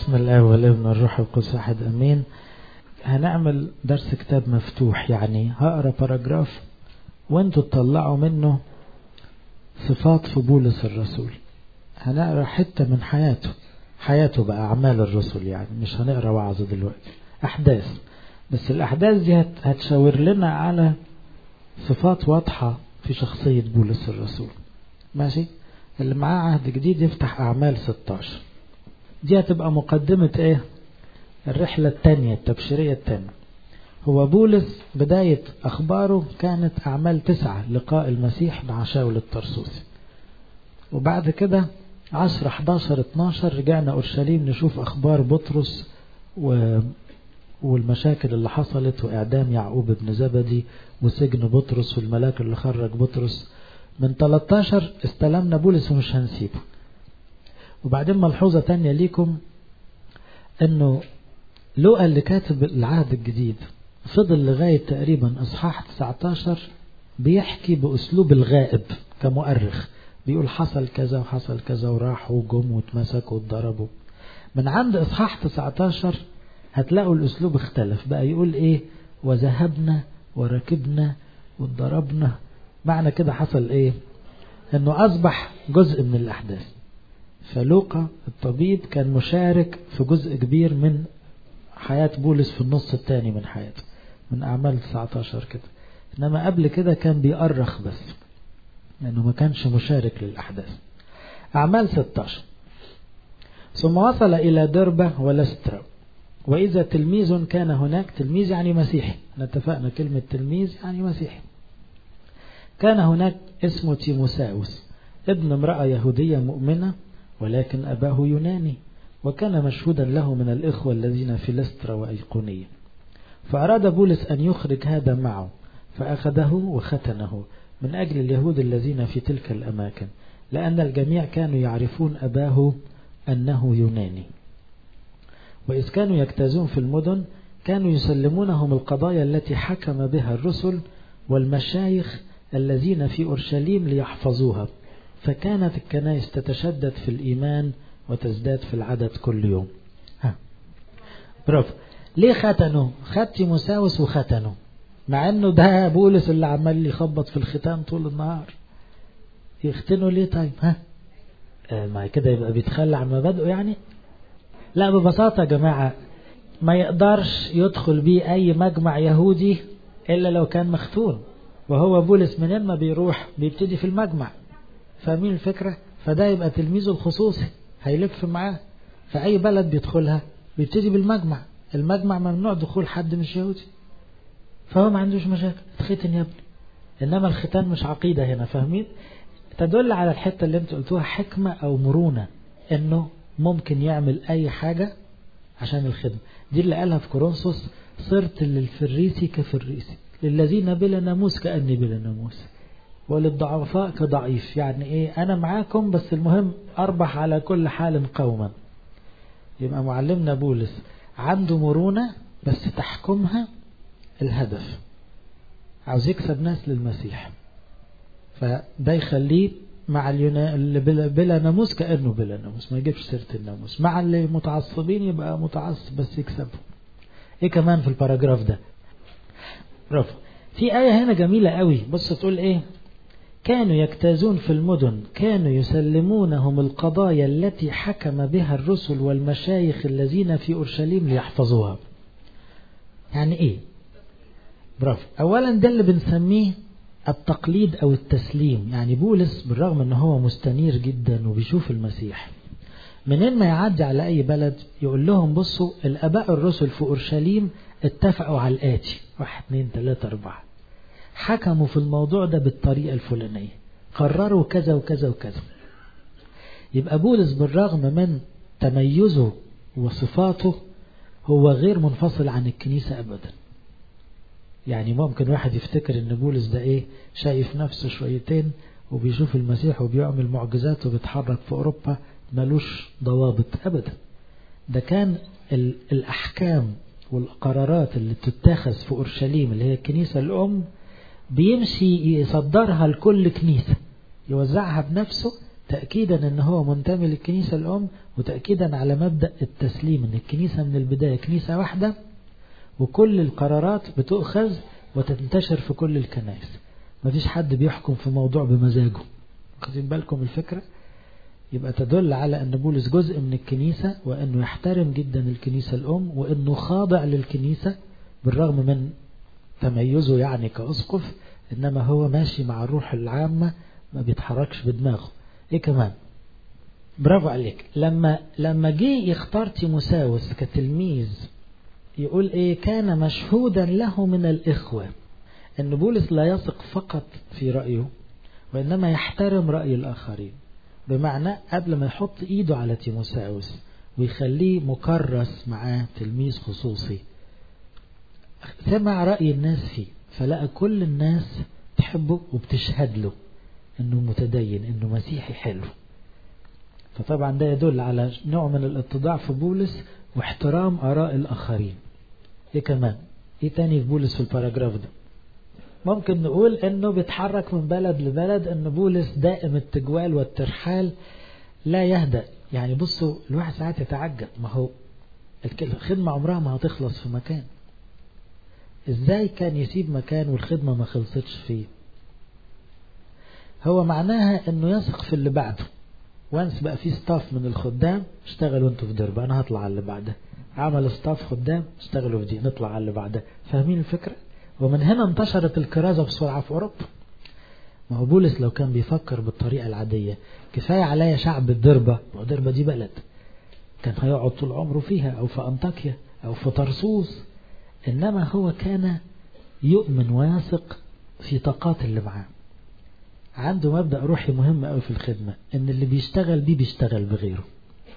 بسم الله والابن والروح القدس واحد امين هنعمل درس كتاب مفتوح يعني هقرا باراجراف وانتوا تطلعوا منه صفات في بولس الرسول هنقرا حته من حياته حياته بقى اعمال الرسل يعني مش هنقرا وعظ دلوقتي احداث بس الاحداث دي هتشاور لنا على صفات واضحه في شخصيه بولس الرسول ماشي اللي معاه عهد جديد يفتح اعمال 16 دي هتبقى مقدمة ايه الرحلة التانية التبشيرية التانية هو بولس بداية أخباره كانت أعمال تسعة لقاء المسيح مع شاول الطرسوسي وبعد كده عشر 11 12 رجعنا أورشليم نشوف أخبار بطرس و... والمشاكل اللي حصلت وإعدام يعقوب بن زبدي وسجن بطرس والملاك اللي خرج بطرس من 13 استلمنا بولس ومش هنسيبه وبعدين ملحوظة تانية ليكم انه لوقا اللي كاتب العهد الجديد فضل لغاية تقريبا اصحاح 19 بيحكي باسلوب الغائب كمؤرخ بيقول حصل كذا وحصل كذا وراحوا وجم واتمسكوا واتضربوا من عند اصحاح 19 هتلاقوا الاسلوب اختلف بقى يقول ايه وذهبنا وركبنا واتضربنا معنى كده حصل ايه انه اصبح جزء من الاحداث فلوقا الطبيب كان مشارك في جزء كبير من حياة بولس في النص الثاني من حياته من أعمال 19 كده إنما قبل كده كان بيأرخ بس لأنه ما كانش مشارك للأحداث أعمال 16 ثم وصل إلى دربة ولسترا وإذا تلميذ كان هناك تلميذ يعني مسيحي اتفقنا كلمة تلميذ يعني مسيحي كان هناك اسمه تيموساوس ابن امرأة يهودية مؤمنة ولكن أباه يوناني وكان مشهودا له من الإخوة الذين في لسترا وأيقونية فأراد بولس أن يخرج هذا معه فأخذه وختنه من أجل اليهود الذين في تلك الأماكن لأن الجميع كانوا يعرفون أباه أنه يوناني وإذ كانوا يجتازون في المدن كانوا يسلمونهم القضايا التي حكم بها الرسل والمشايخ الذين في أورشليم ليحفظوها فكانت الكنائس تتشدد في الإيمان وتزداد في العدد كل يوم ها برافو ليه ختنوا خد تيموساوس وختنوا مع انه ده بولس اللي عمال يخبط في الختان طول النهار يختنوا ليه طيب ها آه ما كده يبقى بيتخلى عن مبادئه يعني لا ببساطة يا جماعة ما يقدرش يدخل بيه أي مجمع يهودي إلا لو كان مختون وهو بولس منين ما بيروح بيبتدي في المجمع فاهمين الفكرة فده يبقى تلميذه الخصوصي هيلف معاه في أي بلد بيدخلها بيبتدي بالمجمع المجمع ممنوع دخول حد مش يهودي فهو ما عندوش مشاكل اتختن يا ابني إنما الختان مش عقيدة هنا فاهمين تدل على الحتة اللي انت قلتوها حكمة أو مرونة إنه ممكن يعمل أي حاجة عشان الخدمة دي اللي قالها في كورنثوس صرت للفريسي كفريسي للذين بلا ناموس كأني بلا ناموس وللضعفاء كضعيف يعني ايه انا معاكم بس المهم اربح على كل حال قوما يبقى معلمنا بولس عنده مرونة بس تحكمها الهدف عاوز يكسب ناس للمسيح فده يخليه مع اليونا... اللي بلا, بلا ناموس كأنه بلا ناموس ما يجيبش سيرة الناموس مع اللي متعصبين يبقى متعصب بس يكسبهم ايه كمان في الباراجراف ده برافو في آية هنا جميلة قوي بص تقول ايه كانوا يجتازون في المدن كانوا يسلمونهم القضايا التي حكم بها الرسل والمشايخ الذين في أورشليم ليحفظوها يعني ايه برافو اولا ده اللي بنسميه التقليد او التسليم يعني بولس بالرغم ان هو مستنير جدا وبيشوف المسيح منين ما يعدي على اي بلد يقول لهم بصوا الاباء الرسل في اورشليم اتفقوا على الاتي واحد اثنين ثلاثة اربعة حكموا في الموضوع ده بالطريقة الفلانية قرروا كذا وكذا وكذا يبقى بولس بالرغم من تميزه وصفاته هو غير منفصل عن الكنيسة أبدا يعني ممكن واحد يفتكر ان بولس ده ايه شايف نفسه شويتين وبيشوف المسيح وبيعمل معجزات وبيتحرك في اوروبا ملوش ضوابط ابدا ده كان الاحكام والقرارات اللي تتخذ في اورشليم اللي هي الكنيسة الام بيمشي يصدرها لكل كنيسة يوزعها بنفسه تأكيدا ان هو منتمي للكنيسة الأم وتأكيدا على مبدأ التسليم ان الكنيسة من البداية كنيسة واحدة وكل القرارات بتؤخذ وتنتشر في كل الكنائس مفيش حد بيحكم في موضوع بمزاجه واخدين بالكم الفكرة يبقى تدل على أن بولس جزء من الكنيسة وأنه يحترم جدا الكنيسة الأم وأنه خاضع للكنيسة بالرغم من تميزه يعني كأسقف إنما هو ماشي مع الروح العامة ما بيتحركش بدماغه إيه كمان برافو عليك لما لما جه يختار تيموساوس كتلميذ يقول ايه كان مشهودا له من الاخوه ان بولس لا يثق فقط في رايه وانما يحترم راي الاخرين بمعنى قبل ما يحط ايده على تيموساوس ويخليه مكرس معاه تلميذ خصوصي سمع راي الناس فيه فلقى كل الناس تحبه وبتشهد له انه متدين انه مسيحي حلو فطبعا ده يدل على نوع من الاتضاع في بولس واحترام آراء الآخرين إيه كمان إيه تاني في بولس في الباراجراف ده ممكن نقول إنه بيتحرك من بلد لبلد إن بولس دائم التجوال والترحال لا يهدأ يعني بصوا الواحد ساعات يتعجب ما هو الخدمة عمرها ما هتخلص في مكان ازاي كان يسيب مكان والخدمة ما خلصتش فيه هو معناها انه يثق في اللي بعده وانس بقى في ستاف من الخدام اشتغلوا انتوا في درب انا هطلع على اللي بعده عمل ستاف خدام اشتغلوا في دي نطلع على اللي بعده فاهمين الفكرة ومن هنا انتشرت الكرازة بسرعة في اوروبا ما هو بولس لو كان بيفكر بالطريقة العادية كفاية عليا شعب الدربة ودربة دي بلد كان هيقعد طول عمره فيها او في انطاكيا او في طرسوس انما هو كان يؤمن ويثق في طاقات اللي معاه عنده مبدأ روحي مهم قوي في الخدمة ان اللي بيشتغل بيه بيشتغل بغيره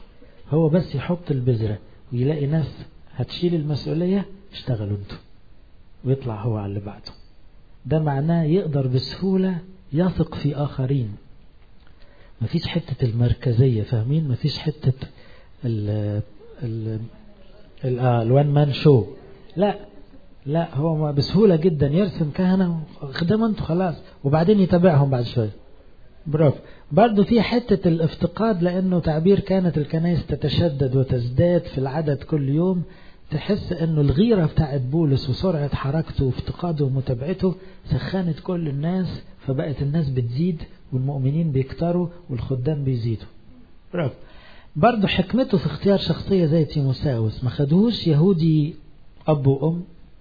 هو بس يحط البذرة ويلاقي ناس هتشيل المسؤولية اشتغلوا انتوا ويطلع هو على اللي بعده ده معناه يقدر بسهولة يثق في آخرين مفيش حتة المركزية فاهمين مفيش حتة ال ال الوان مان شو لا لا هو بسهولة جدا يرسم كهنة خدام انتوا خلاص وبعدين يتابعهم بعد شوية برافو برضه في حتة الافتقاد لأنه تعبير كانت الكنائس تتشدد وتزداد في العدد كل يوم تحس أنه الغيرة بتاعت بولس وسرعة حركته وافتقاده ومتابعته سخنت كل الناس فبقت الناس بتزيد والمؤمنين بيكتروا والخدام بيزيدوا برافو برضه حكمته في اختيار شخصية زي تيموساوس ما خدوش يهودي أب وأم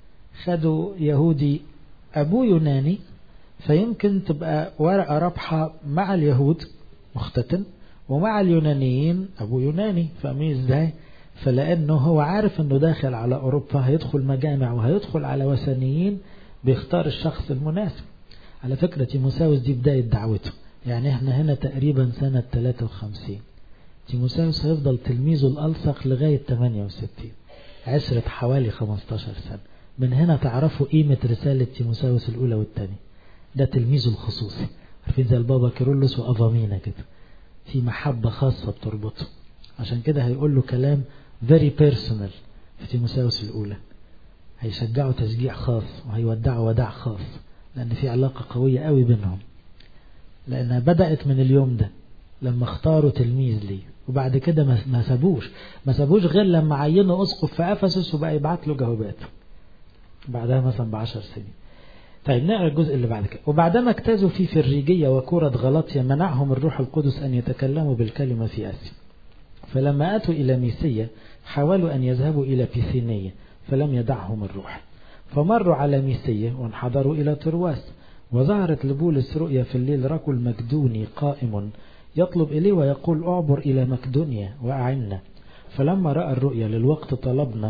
خدوا يهودي أبوه يوناني فيمكن تبقى ورقة رابحة مع اليهود مختتن ومع اليونانيين أبو يوناني فاهمين ازاي فلأنه هو عارف أنه داخل على أوروبا هيدخل مجامع وهيدخل على وثنيين بيختار الشخص المناسب على فكرة تيموساوس دي بداية دعوته يعني احنا هنا تقريبا سنة 53 تيموساوس هيفضل تلميذه الألصق لغاية 68 عشرة حوالي 15 سنة من هنا تعرفوا قيمة رسالة تيموساوس الأولى والثانية ده تلميذه الخصوصي عارفين زي البابا كيرلس وأفامينا كده في محبة خاصة بتربطه عشان كده هيقول له كلام very personal في تيموساوس الأولى هيشجعه تشجيع خاص وهيودعه وداع خاص لأن في علاقة قوية قوي بينهم لأنها بدأت من اليوم ده لما اختاروا تلميذ ليه وبعد كده ما سابوش ما سابوش غير لما عينوا أسقف في أفسس وبقى يبعت له جوابات بعدها مثلا بعشر سنين طيب نقرا الجزء اللي بعد كده وبعدما اجتازوا في فريجية وكرة غلطية منعهم الروح القدس أن يتكلموا بالكلمة في آسيا فلما أتوا إلى ميسية حاولوا أن يذهبوا إلى بيثينية فلم يدعهم الروح فمروا على ميسية وانحدروا إلى ترواس وظهرت لبولس رؤيا في الليل رجل مكدوني قائم يطلب إليه ويقول أعبر إلى مكدونيا وأعنا فلما رأى الرؤيا للوقت طلبنا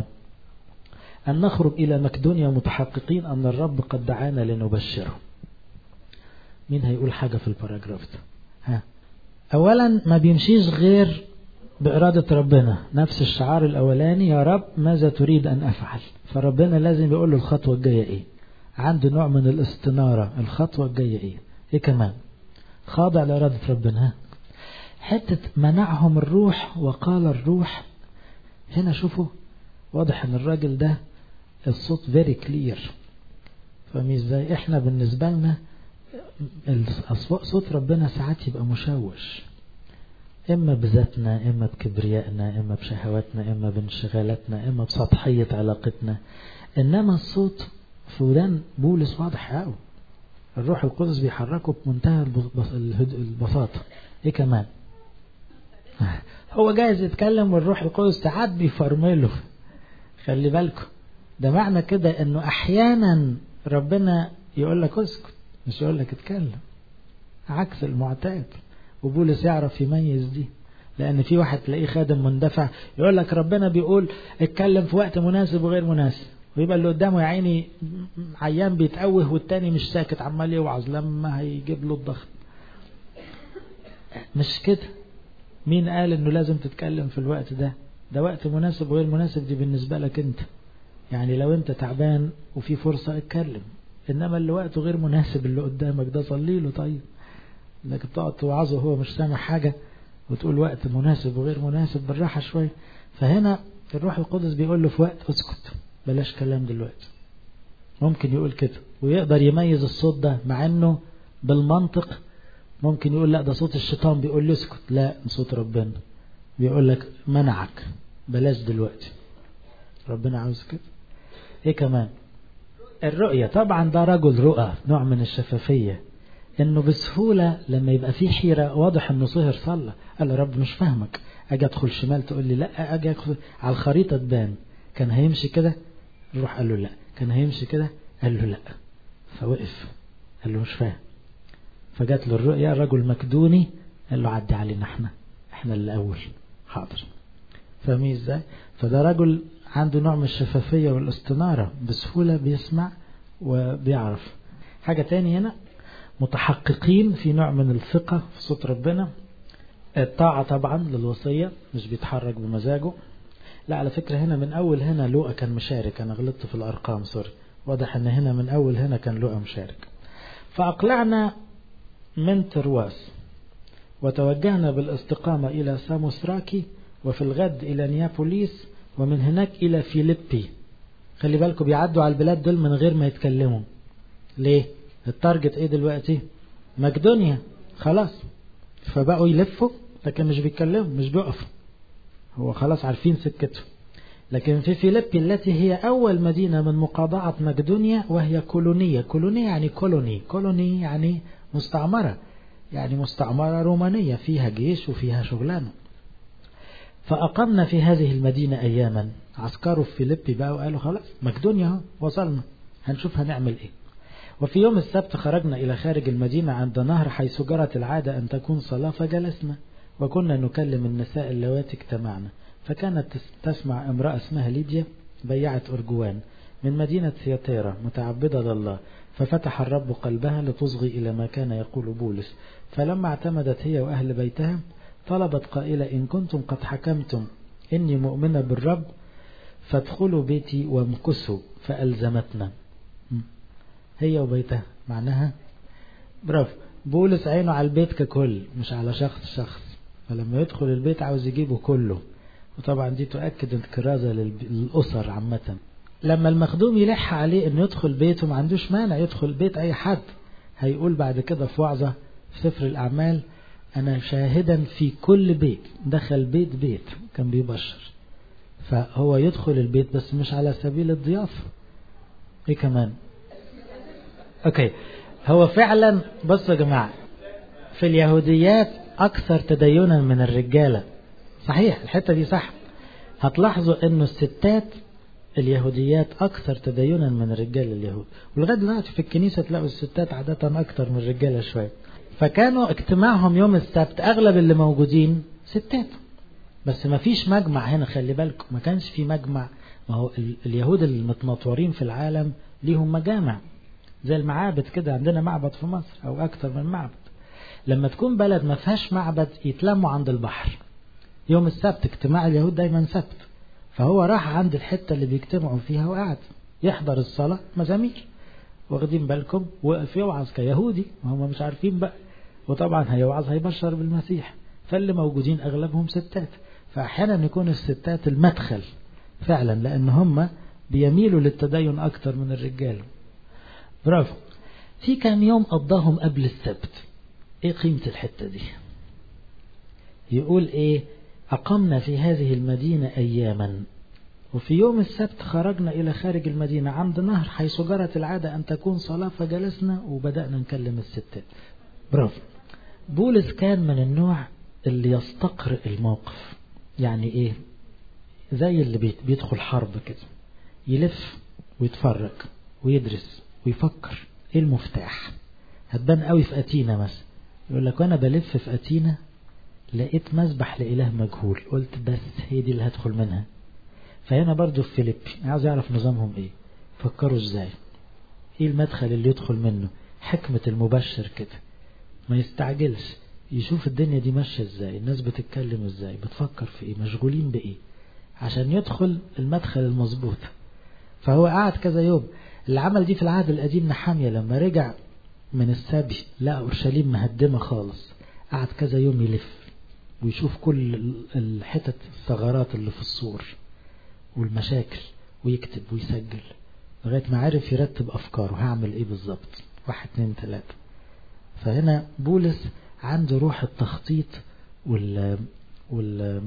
أن نخرج إلى مكدونيا متحققين أن الرب قد دعانا لنبشره مين هيقول حاجة في الباراجراف ده ها أولا ما بيمشيش غير بإرادة ربنا نفس الشعار الأولاني يا رب ماذا تريد أن أفعل فربنا لازم يقول له الخطوة الجاية إيه عنده نوع من الاستنارة الخطوة الجاية إيه إيه كمان خاضع لإرادة ربنا ها حتة منعهم الروح وقال الروح هنا شوفوا واضح ان الراجل ده الصوت فيري كلير فاهمين ازاي احنا بالنسبة لنا صوت ربنا ساعات يبقى مشوش إما بذاتنا إما بكبريائنا إما بشهواتنا إما بانشغالاتنا إما بسطحية علاقتنا إنما الصوت في ودان بولس واضح قوي الروح القدس بيحركه بمنتهى البساطة إيه كمان هو جايز يتكلم والروح القدس ساعات بيفرمله خلي بالكم ده معنى كده انه احيانا ربنا يقول لك اسكت مش يقول لك اتكلم عكس المعتاد وبولس يعرف يميز دي لان في واحد تلاقيه خادم مندفع يقول لك ربنا بيقول اتكلم في وقت مناسب وغير مناسب ويبقى اللي قدامه يا عيني عيان بيتقوه والتاني مش ساكت عمال يوعظ لما هيجيب له الضغط مش كده مين قال انه لازم تتكلم في الوقت ده ده وقت مناسب وغير مناسب دي بالنسبة لك انت يعني لو انت تعبان وفي فرصة اتكلم انما اللي وقته غير مناسب اللي قدامك ده صلي له طيب انك تقعد توعظه وهو مش سامع حاجة وتقول وقت مناسب وغير مناسب بالراحة شوية فهنا الروح القدس بيقول له في وقت اسكت بلاش كلام دلوقتي ممكن يقول كده ويقدر يميز الصوت ده مع انه بالمنطق ممكن يقول لا ده صوت الشيطان بيقول لي اسكت لا صوت ربنا بيقول لك منعك بلاش دلوقتي ربنا عاوز كده ايه كمان الرؤية طبعا ده رجل رؤى نوع من الشفافية انه بسهولة لما يبقى في حيرة واضح انه صهر صلى قال له رب مش فاهمك اجي ادخل شمال تقول لي لا اجي ادخل على الخريطة تبان كان هيمشي كده الروح قال له لا كان هيمشي كده قال له لا فوقف قال له مش فاهم فجات له الرؤيا رجل مكدوني قال له عدي علينا احنا احنا الاول حاضر فاهمين ازاي فده رجل عنده نوع من الشفافية والاستنارة بسهولة بيسمع وبيعرف حاجة تاني هنا متحققين في نوع من الثقة في صوت ربنا الطاعة طبعا للوصية مش بيتحرك بمزاجه لا على فكرة هنا من أول هنا لوقا كان مشارك أنا غلطت في الأرقام سوري واضح أن هنا من أول هنا كان لوقا مشارك فأقلعنا من ترواس وتوجهنا بالاستقامة إلى ساموسراكي وفي الغد إلى نيابوليس ومن هناك إلى فيليبي خلي بالكم بيعدوا على البلاد دول من غير ما يتكلموا ليه التارجت ايه دلوقتي مقدونيا خلاص فبقوا يلفوا لكن مش بيتكلموا مش بيقفوا هو خلاص عارفين سكته لكن في فيليبي التي هي أول مدينة من مقاطعة مقدونيا وهي كولونية كولونية يعني كولوني كولوني يعني مستعمرة يعني مستعمرة رومانية فيها جيش وفيها شغلانة فأقمنا في هذه المدينة أياما عسكروا في فيليبي بقى وقالوا خلاص مقدونيا وصلنا هنشوف هنعمل ايه وفي يوم السبت خرجنا إلى خارج المدينة عند نهر حيث جرت العادة أن تكون صلاة فجلسنا وكنا نكلم النساء اللواتي اجتمعنا فكانت تسمع امرأة اسمها ليديا بيعة أرجوان من مدينة سياتيرا متعبدة لله ففتح الرب قلبها لتصغي إلى ما كان يقول بولس فلما اعتمدت هي وأهل بيتها طلبت قائلة إن كنتم قد حكمتم إني مؤمنة بالرب فادخلوا بيتي وامكسوا فألزمتنا هي وبيتها معناها برافو بولس عينه على البيت ككل مش على شخص شخص فلما يدخل البيت عاوز يجيبه كله وطبعا دي تؤكد الكرازة للأسر عامة لما المخدوم يلح عليه انه يدخل بيته ما عندوش مانع يدخل بيت اي حد هيقول بعد كده في وعظة في سفر الأعمال أنا شاهدا في كل بيت دخل بيت بيت كان بيبشر فهو يدخل البيت بس مش على سبيل الضيافة ايه كمان اوكي هو فعلا بصوا يا جماعة في اليهوديات أكثر تدينا من الرجالة صحيح الحتة دي صح هتلاحظوا انه الستات اليهوديات أكثر تدينا من الرجال اليهود ولغاية دلوقتي في الكنيسة تلاقوا الستات عادة أكثر من الرجالة شوية فكانوا اجتماعهم يوم السبت أغلب اللي موجودين ستات بس ما فيش مجمع هنا خلي بالكم ما كانش في مجمع ما هو اليهود المتمطورين في العالم ليهم مجامع زي المعابد كده عندنا معبد في مصر أو أكثر من معبد لما تكون بلد ما فيهاش معبد يتلموا عند البحر يوم السبت اجتماع اليهود دايما سبت فهو راح عند الحتة اللي بيجتمعوا فيها وقعد يحضر الصلاة مزامير واخدين بالكم وقف يوعظ كيهودي وهم مش عارفين بقى وطبعا هيوعظ هيبشر بالمسيح فاللي موجودين أغلبهم ستات فأحيانا يكون الستات المدخل فعلا لأن هم بيميلوا للتدين أكتر من الرجال برافو في كام يوم قضاهم قبل السبت ايه قيمة الحتة دي يقول ايه أقمنا في هذه المدينة أياما وفي يوم السبت خرجنا إلى خارج المدينة عند نهر حيث جرت العادة أن تكون صلاة فجلسنا وبدأنا نكلم الستات برافو بولس كان من النوع اللي يستقرئ الموقف يعني ايه زي اللي بيدخل حرب كده يلف ويتفرج ويدرس ويفكر ايه المفتاح هتبان قوي في أتينا مثلا يقول لك وانا بلف في أتينا لقيت مسبح لإله مجهول قلت بس هي دي اللي هدخل منها فهنا برضو في فيليبي عاوز يعرف نظامهم ايه فكروا ازاي ايه المدخل اللي يدخل منه حكمة المبشر كده ما يستعجلش يشوف الدنيا دي ماشية ازاي الناس بتتكلم ازاي بتفكر في ايه مشغولين بايه عشان يدخل المدخل المظبوط فهو قعد كذا يوم اللي عمل دي في العهد القديم نحامية لما رجع من السبي لقى اورشليم مهدمة خالص قعد كذا يوم يلف ويشوف كل الحتت الثغرات اللي في السور والمشاكل ويكتب ويسجل لغاية ما عرف يرتب أفكاره هعمل إيه بالظبط واحد اتنين تلاتة فهنا بولس عنده روح التخطيط وال وال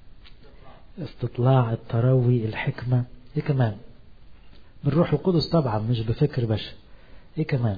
استطلاع التروي الحكمة ايه كمان بالروح القدس طبعا مش بفكر بشر ايه كمان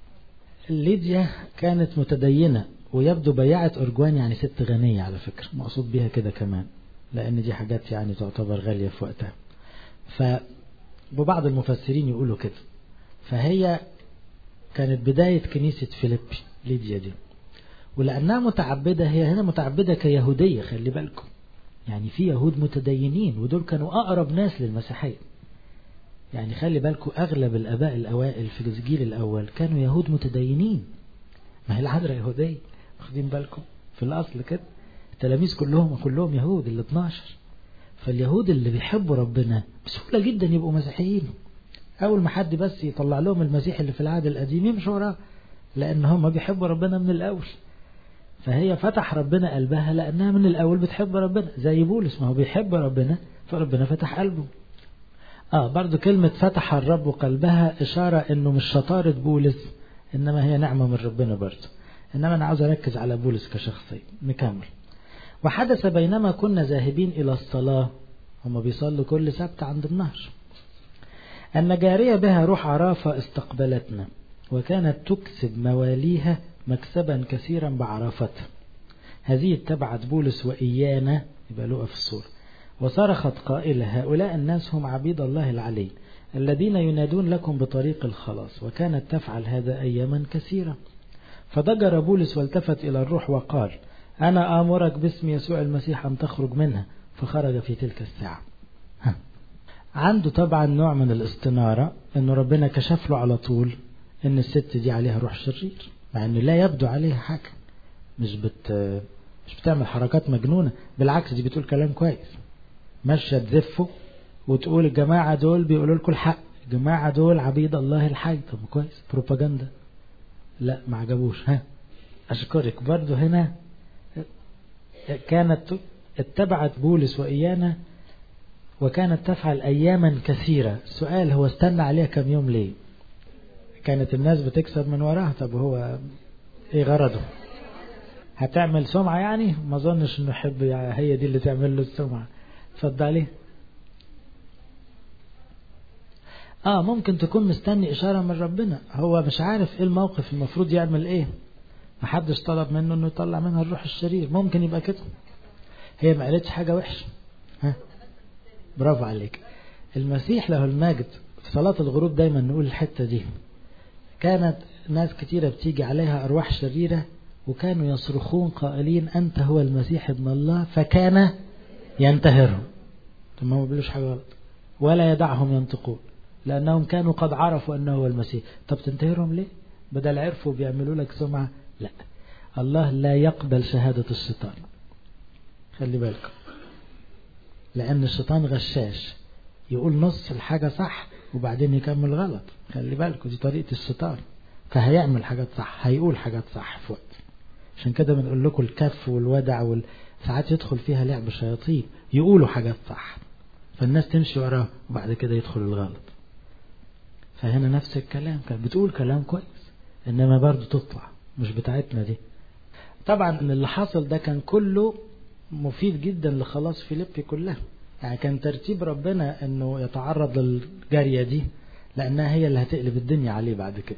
ليديا كانت متدينة ويبدو بيعة أرجوان يعني ست غنية على فكرة مقصود بيها كده كمان لأن دي حاجات يعني تعتبر غالية في وقتها ف وبعض المفسرين يقولوا كده فهي كانت بداية كنيسة فيليبي ليديا دي ولأنها متعبدة هي هنا متعبدة كيهودية خلي بالكم يعني في يهود متدينين ودول كانوا أقرب ناس للمسيحية يعني خلي بالكم أغلب الآباء الأوائل في الجيل الأول كانوا يهود متدينين ما هي العذراء يهودية واخدين بالكم في الأصل كده التلاميذ كلهم كلهم يهود ال 12 فاليهود اللي بيحبوا ربنا بسهولة جدا يبقوا مسيحيين أول ما حد بس يطلع لهم المسيح اللي في العهد القديم يمشوا وراه لأن هم بيحبوا ربنا من الأول فهي فتح ربنا قلبها لأنها من الأول بتحب ربنا زي بولس ما هو بيحب ربنا فربنا فتح قلبه آه برضو كلمة فتح الرب قلبها إشارة إنه مش شطارة بولس إنما هي نعمة من ربنا برضو إنما أنا عاوز أركز على بولس كشخصية نكمل وحدث بينما كنا ذاهبين إلى الصلاة هم بيصلوا كل سبت عند النهر أن جارية بها روح عرافة استقبلتنا وكانت تكسب مواليها مكسبا كثيرا بعرافتها هذه اتبعت بولس وإيانا يبقى لقى في الصورة وصرخت قائلة هؤلاء الناس هم عبيد الله العلي الذين ينادون لكم بطريق الخلاص وكانت تفعل هذا أياما كثيرة فضجر بولس والتفت إلى الروح وقال أنا آمرك باسم يسوع المسيح أن تخرج منها فخرج في تلك الساعة ها. عنده طبعا نوع من الاستنارة أنه ربنا كشف له على طول أن الست دي عليها روح شرير مع أنه لا يبدو عليها حاجة مش بت مش بتعمل حركات مجنونة بالعكس دي بتقول كلام كويس ماشية تزفه وتقول الجماعة دول بيقولوا لكم الحق الجماعة دول عبيد الله الحي طب كويس بروباجندا لا ما عجبوش ها أشكرك برضو هنا كانت اتبعت بولس وإيانا وكانت تفعل أياما كثيرة السؤال هو استنى عليها كم يوم ليه كانت الناس بتكسب من وراها طب هو ايه غرضه هتعمل سمعة يعني ما اظنش انه يحب هي دي اللي تعمل له السمعة اتفضلي اه ممكن تكون مستني اشارة من ربنا هو مش عارف ايه الموقف المفروض يعمل ايه محدش طلب منه انه يطلع منها الروح الشرير ممكن يبقى كده هي ما قالتش حاجة وحشة ها برافو عليك المسيح له المجد في صلاة الغروب دايما نقول الحتة دي كانت ناس كتيرة بتيجي عليها أرواح شريرة وكانوا يصرخون قائلين أنت هو المسيح ابن الله فكان ينتهرهم ثم ما بيقولوش حاجة غلط ولا يدعهم ينطقون لأنهم كانوا قد عرفوا أنه هو المسيح طب تنتهرهم ليه بدل عرفوا بيعملوا لك سمعة لا الله لا يقبل شهادة الشيطان خلي بالكم لأن الشيطان غشاش يقول نص الحاجة صح وبعدين يكمل غلط خلي بالكم دي طريقة الشيطان فهيعمل حاجات صح هيقول حاجات صح في وقت عشان كده بنقول لكم الكف والودع وال... ساعات يدخل فيها لعب شياطين يقولوا حاجات صح فالناس تمشي وراه وبعد كده يدخل الغلط فهنا نفس الكلام كانت بتقول كلام كويس انما برضه تطلع مش بتاعتنا دي طبعا اللي حصل ده كان كله مفيد جدا لخلاص فيليبي كلها يعني كان ترتيب ربنا انه يتعرض للجارية دي لانها هي اللي هتقلب الدنيا عليه بعد كده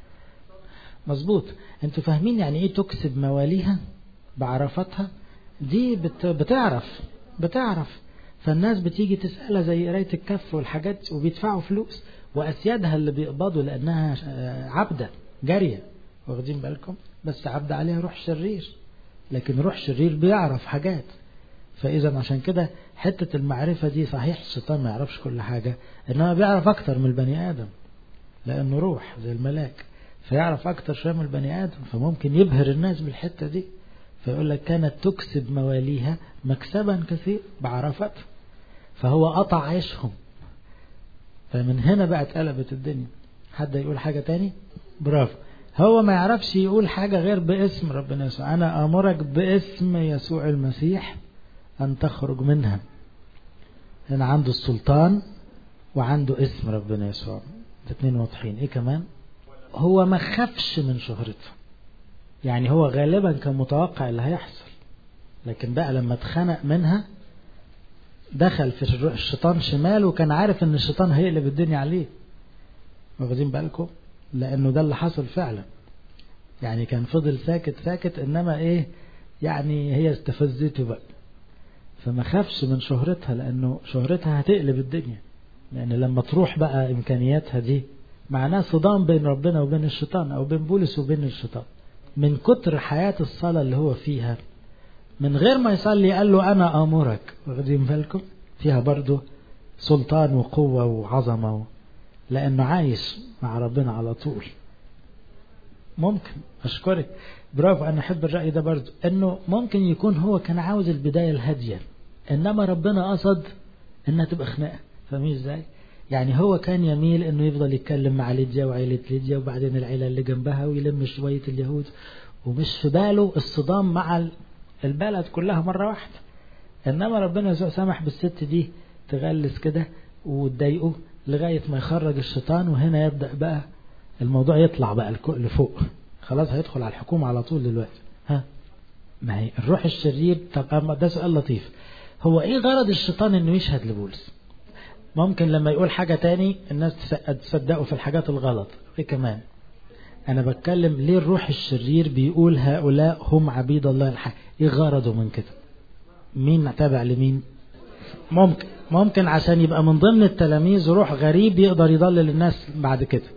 مظبوط انتوا فاهمين يعني ايه تكسب مواليها بعرفتها دي بت... بتعرف بتعرف فالناس بتيجي تسألها زي قراية الكف والحاجات وبيدفعوا فلوس وأسيادها اللي بيقبضوا لأنها عبدة جارية واخدين بالكم بس عبدة عليها روح شرير لكن روح شرير بيعرف حاجات فإذا عشان كده حتة المعرفة دي صحيح الشيطان ما يعرفش كل حاجة إنما بيعرف أكتر من البني آدم لأنه روح زي الملاك فيعرف أكتر شوية من البني آدم فممكن يبهر الناس بالحتة دي فيقول لك كانت تكسب مواليها مكسبا كثير بعرفتها فهو قطع عيشهم فمن هنا بقى اتقلبت الدنيا حد يقول حاجة تاني برافو هو ما يعرفش يقول حاجة غير باسم ربنا يسوع أنا أمرك باسم يسوع المسيح أن تخرج منها هنا عنده السلطان وعنده اسم ربنا يسوع الاثنين واضحين ايه كمان هو ما خافش من شهرته يعني هو غالبا كان متوقع اللي هيحصل لكن بقى لما اتخنق منها دخل في الشيطان شمال وكان عارف ان الشيطان هيقلب الدنيا عليه واخدين بالكم لانه ده اللي حصل فعلا يعني كان فضل ساكت ساكت انما ايه يعني هي استفزته بقى فما خافش من شهرتها لانه شهرتها هتقلب الدنيا لان لما تروح بقى امكانياتها دي معناه صدام بين ربنا وبين الشيطان او بين بولس وبين الشيطان من كتر حياة الصلاة اللي هو فيها من غير ما يصلي قال له أنا أمرك واخدين بالكم فيها برضه سلطان وقوة وعظمة و... لأنه عايش مع ربنا على طول ممكن أشكرك برافو أنا أحب الرأي ده برضه إنه ممكن يكون هو كان عاوز البداية الهادية إنما ربنا قصد إنها تبقى خناقة فاهمين إزاي؟ يعني هو كان يميل انه يفضل يتكلم مع ليديا وعيلة ليديا وبعدين العيلة اللي جنبها ويلم شوية اليهود ومش في باله الصدام مع البلد كلها مرة واحدة انما ربنا يسوع سمح بالست دي تغلس كده وتضايقه لغاية ما يخرج الشيطان وهنا يبدأ بقى الموضوع يطلع بقى لفوق خلاص هيدخل على الحكومة على طول دلوقتي ها ما هي الروح الشرير طب ده سؤال لطيف هو ايه غرض الشيطان انه يشهد لبولس ممكن لما يقول حاجة تاني الناس تصدقوا في الحاجات الغلط ايه كمان انا بتكلم ليه الروح الشرير بيقول هؤلاء هم عبيد الله الحي ايه غرضه من كده مين تابع لمين ممكن ممكن عشان يبقى من ضمن التلاميذ روح غريب يقدر يضلل الناس بعد كده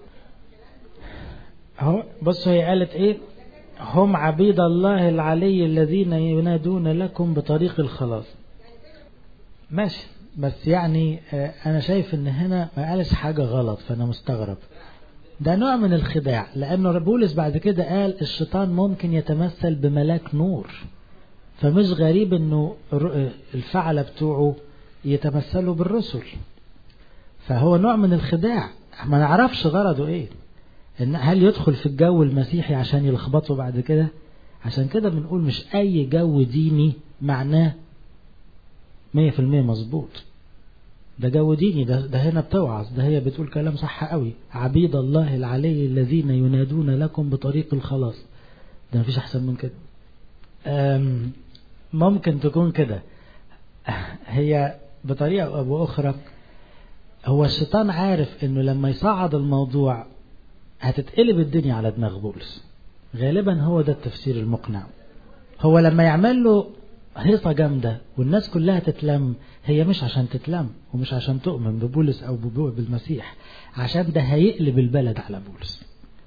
اهو بص هي قالت ايه هم عبيد الله العلي الذين ينادون لكم بطريق الخلاص ماشي بس يعني انا شايف ان هنا ما قالش حاجة غلط فانا مستغرب ده نوع من الخداع لانه بولس بعد كده قال الشيطان ممكن يتمثل بملاك نور فمش غريب انه الفعلة بتوعه يتمثلوا بالرسل فهو نوع من الخداع ما نعرفش غرضه ايه ان هل يدخل في الجو المسيحي عشان يلخبطه بعد كده عشان كده بنقول مش اي جو ديني معناه مية في المية مظبوط ده جو ديني ده, ده هنا بتوعظ ده هي بتقول كلام صح قوي عبيد الله العلي الذين ينادون لكم بطريق الخلاص ده مفيش احسن من كده ممكن تكون كده هي بطريقة أو بأخرى هو الشيطان عارف انه لما يصعد الموضوع هتتقلب الدنيا على دماغ بولس غالبا هو ده التفسير المقنع هو لما يعمل له هيصة جامدة والناس كلها تتلم هي مش عشان تتلم ومش عشان تؤمن ببولس أو بالمسيح عشان ده هيقلب البلد على بولس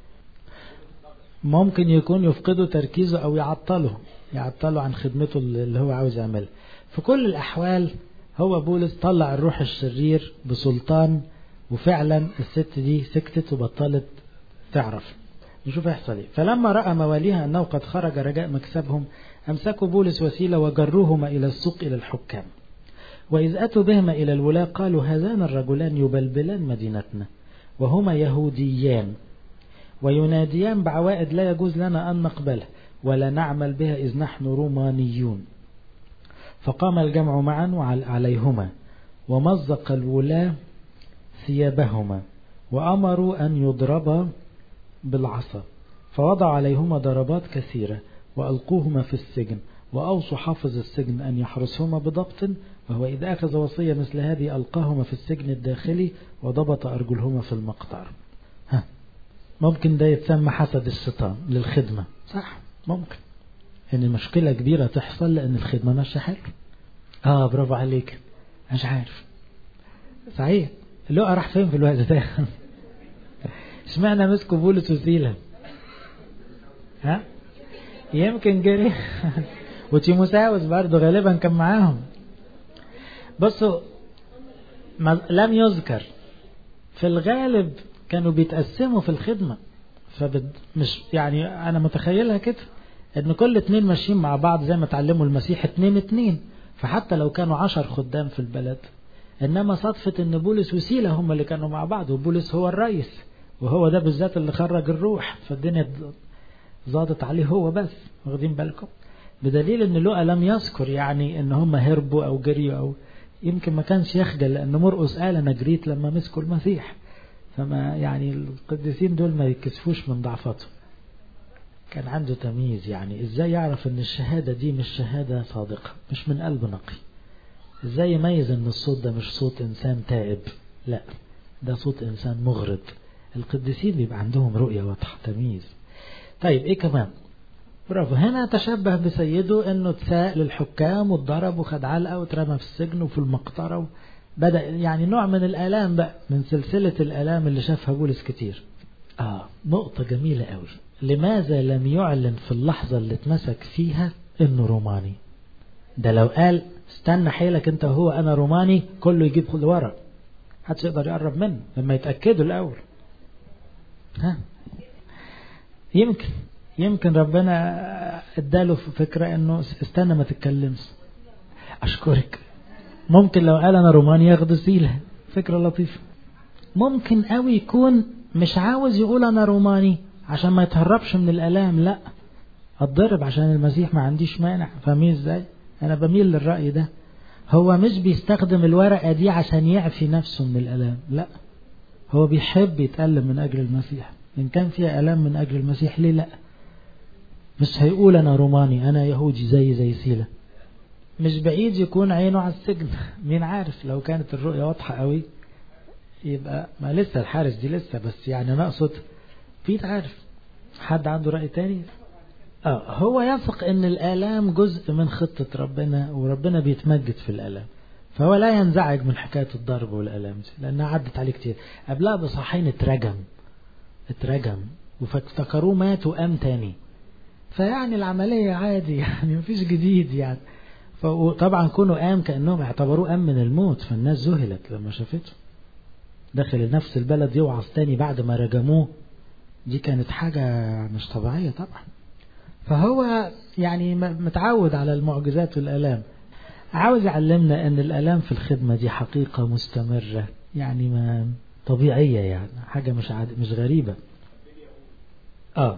ممكن يكون يفقدوا تركيزه أو يعطله يعطله عن خدمته اللي هو عاوز يعملها في كل الأحوال هو بولس طلع الروح الشرير بسلطان وفعلا الست دي سكتت وبطلت تعرف نشوف يحصل ايه فلما رأى مواليها أنه قد خرج رجاء مكسبهم أمسكوا بولس وسيلة وجروهما إلى السوق إلى الحكام وإذ أتوا بهما إلى الولاة قالوا هذان الرجلان يبلبلان مدينتنا وهما يهوديان ويناديان بعوائد لا يجوز لنا أن نقبلها ولا نعمل بها إذ نحن رومانيون فقام الجمع معا عليهما ومزق الولاة ثيابهما وأمروا أن يضربا بالعصا فوضع عليهما ضربات كثيرة وألقوهما في السجن وأوصوا حافظ السجن أن يحرسهما بضبط وهو إذا أخذ وصية مثل هذه ألقاهما في السجن الداخلي وضبط أرجلهما في المقطار ها ممكن ده يتسمى حسد الشيطان للخدمة صح ممكن إن مشكلة كبيرة تحصل لأن الخدمة ماشية حلو آه برافو عليك مش عارف صحيح اللقا راح فين في الوقت ده اشمعنى مسكوا بولس وسيلة ها يمكن جري وتيموساوس برضه غالبا كان معاهم بصوا لم يذكر في الغالب كانوا بيتقسموا في الخدمة فمش يعني أنا متخيلها كده إن كل اتنين ماشيين مع بعض زي ما تعلموا المسيح اتنين اتنين فحتى لو كانوا عشر خدام في البلد إنما صدفة إن بولس وسيلة هم اللي كانوا مع بعض وبولس هو الرئيس وهو ده بالذات اللي خرج الروح فالدنيا زادت عليه هو بس واخدين بالكم بدليل ان لقى لم يذكر يعني ان هم هربوا او جريوا او يمكن ما كانش يخجل لان مرقس قال انا جريت لما مسكوا المسيح فما يعني القديسين دول ما يكسفوش من ضعفتهم كان عنده تمييز يعني ازاي يعرف ان الشهادة دي مش شهادة صادقة مش من قلب نقي ازاي يميز ان الصوت ده مش صوت انسان تائب لا ده صوت انسان مغرض القديسين بيبقى عندهم رؤية واضحة تمييز طيب ايه كمان برافو هنا تشبه بسيده انه اتساء للحكام واتضرب وخد علقه واترمى في السجن وفي المقطره بدا يعني نوع من الالام بقى من سلسله الالام اللي شافها بولس كتير اه نقطه جميله قوي لماذا لم يعلن في اللحظه اللي اتمسك فيها انه روماني ده لو قال استنى حيلك انت وهو انا روماني كله يجيب لورا محدش يقدر يقرب منه لما يتاكدوا الاول ها يمكن يمكن ربنا اداله فكرة انه استنى ما تتكلمش اشكرك ممكن لو قال انا روماني ياخد سيلة فكرة لطيفة ممكن قوي يكون مش عاوز يقول انا روماني عشان ما يتهربش من الالام لا اتضرب عشان المسيح ما عنديش مانع فاهمين ازاي انا بميل للرأي ده هو مش بيستخدم الورقة دي عشان يعفي نفسه من الالام لا هو بيحب يتألم من اجل المسيح ان كان فيها الام من اجل المسيح ليه لا مش هيقول انا روماني انا يهودي زي زي سيلة مش بعيد يكون عينه على السجن مين عارف لو كانت الرؤية واضحة قوي يبقى ما لسه الحارس دي لسه بس يعني انا اقصد في عارف حد عنده رأي تاني اه هو يثق ان الالام جزء من خطة ربنا وربنا بيتمجد في الالام فهو لا ينزعج من حكاية الضرب والالام دي لانها عدت عليه كتير قبلها بصحين اترجم اترجم وفافتكروه مات وقام تاني فيعني العملية عادي يعني مفيش جديد يعني فطبعا كونه قام كأنهم اعتبروه قام من الموت فالناس ذهلت لما شافته دخل نفس البلد يوعظ تاني بعد ما رجموه دي كانت حاجة مش طبيعية طبعا فهو يعني متعود على المعجزات والآلام عاوز يعلمنا ان الآلام في الخدمة دي حقيقة مستمرة يعني ما طبيعية يعني حاجة مش عاد مش غريبة اه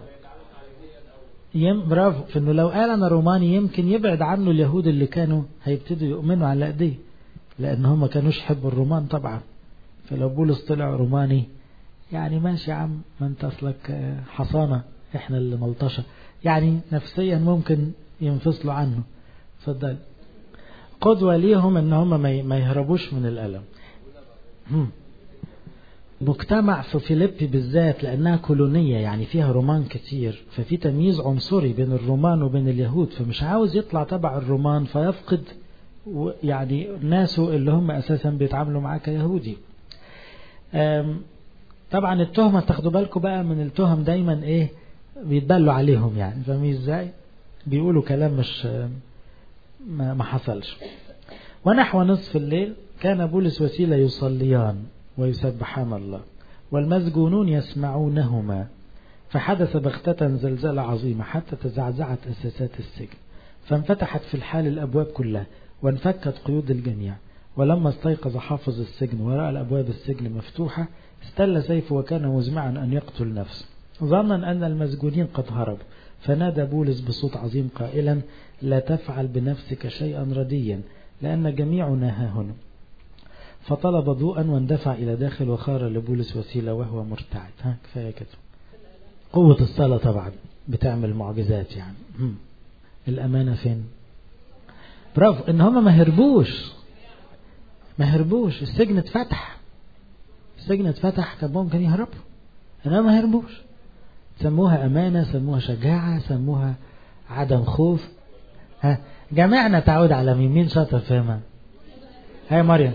يم برافو في انه لو قال انا روماني يمكن يبعد عنه اليهود اللي كانوا هيبتدوا يؤمنوا على ايديه لان هم كانوش يحبوا الرومان طبعا فلو بولس طلع روماني يعني ماشي يا عم ما انت اصلك حصانة احنا اللي ملطشة يعني نفسيا ممكن ينفصلوا عنه اتفضل قدوة ليهم ان هم ما يهربوش من الألم مجتمع في فيليبي بالذات لأنها كولونية يعني فيها رومان كتير ففي تمييز عنصري بين الرومان وبين اليهود فمش عاوز يطلع تبع الرومان فيفقد يعني ناسه اللي هم أساسا بيتعاملوا معاه كيهودي طبعا التهمة تاخدوا بالكم بقى من التهم دايما ايه بيتبلوا عليهم يعني فاهمين ازاي بيقولوا كلام مش ما حصلش ونحو نصف الليل كان بولس وسيلة يصليان ويسبحان الله والمسجونون يسمعونهما فحدث بغتة زلزلة عظيمة حتى تزعزعت أساسات السجن فانفتحت في الحال الأبواب كلها وانفكت قيود الجميع ولما استيقظ حافظ السجن ورأى الأبواب السجن مفتوحة استل سيفه وكان مزمعا أن يقتل نفسه ظنا أن المسجونين قد هربوا فنادى بولس بصوت عظيم قائلا لا تفعل بنفسك شيئا رديا لأن جميعنا ها هنا فطلب ضوءا واندفع إلى داخل وخار لبولس وسيلة وهو مرتعد ها كفاية كده قوة الصلاة طبعا بتعمل معجزات يعني الأمانة فين برافو ان هم ما هربوش ما هربوش السجن اتفتح السجن اتفتح كان ممكن يهربوا انما ما هربوش سموها امانه سموها شجاعه سموها عدم خوف ها جميعنا تعود على مين مين شاطر فهمها هاي مريم